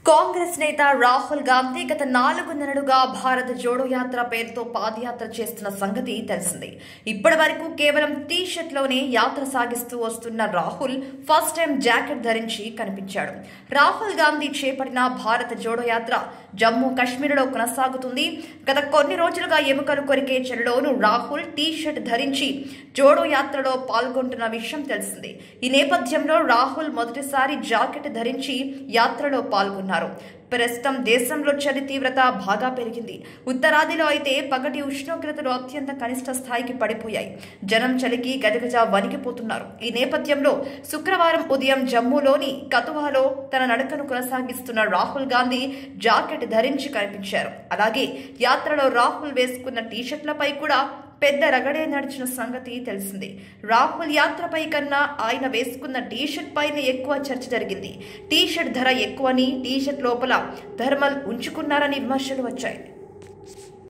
కాంగ్రెస్ నేత రాహుల్ గాంధీ గత నాలుగు నెలలుగా భారత్ జోడో యాత్ర పేరుతో పాదయాత్ర చేస్తున్న సంగతి తెలిసిందే ఇప్పటి వరకు కేవలం టీ షర్ట్ లోనే యాత్ర సాగిస్తూ వస్తున్న రాహుల్ ఫస్ట్ టైం జాకెట్ ధరించి కనిపించాడు రాహుల్ గాంధీ చేపట్టిన భారత జోడో యాత్ర జమ్మూ కాశ్మీర్లో కొనసాగుతుంది గత కొన్ని రోజులుగా ఎముకలు కొరికే చెరలోను రాహుల్ టీ షర్ట్ ధరించి జోడో యాత్రలో పాల్గొంటున్న విషయం తెలిసిందే ఈ నేపథ్యంలో రాహుల్ మొదటిసారి జాకెట్ ధరించి యాత్రలో పాల్గొన్నారు ప్రస్తుతం దేశంలో చలి తీవ్రత బాగా పెరిగింది ఉత్తరాదిలో అయితే పగటి ఉష్ణోగ్రతలు అత్యంత కనిష్ట స్థాయికి పడిపోయాయి జనం చలికి గజగజ వణికిపోతున్నారు ఈ నేపథ్యంలో శుక్రవారం ఉదయం జమ్మూలోని కతువాలో తన నడకను కొనసాగిస్తున్న రాహుల్ గాంధీ జాకెట్ ధరించి కనిపించారు అలాగే యాత్రలో రాహుల్ వేసుకున్న టీషర్ట్లపై కూడా పెద్ద రగడే నడిచిన సంగతి తెలిసింది రాహుల్ యాత్రపై కన్నా ఆయన వేసుకున్న టీషర్ట్ పైన ఎక్కువ చర్చ జరిగింది టీషర్ట్ ధర ఎక్కువని టీషర్ట్ లోపల థర్మల్ ఉంచుకున్నారని విమర్శలు వచ్చాయి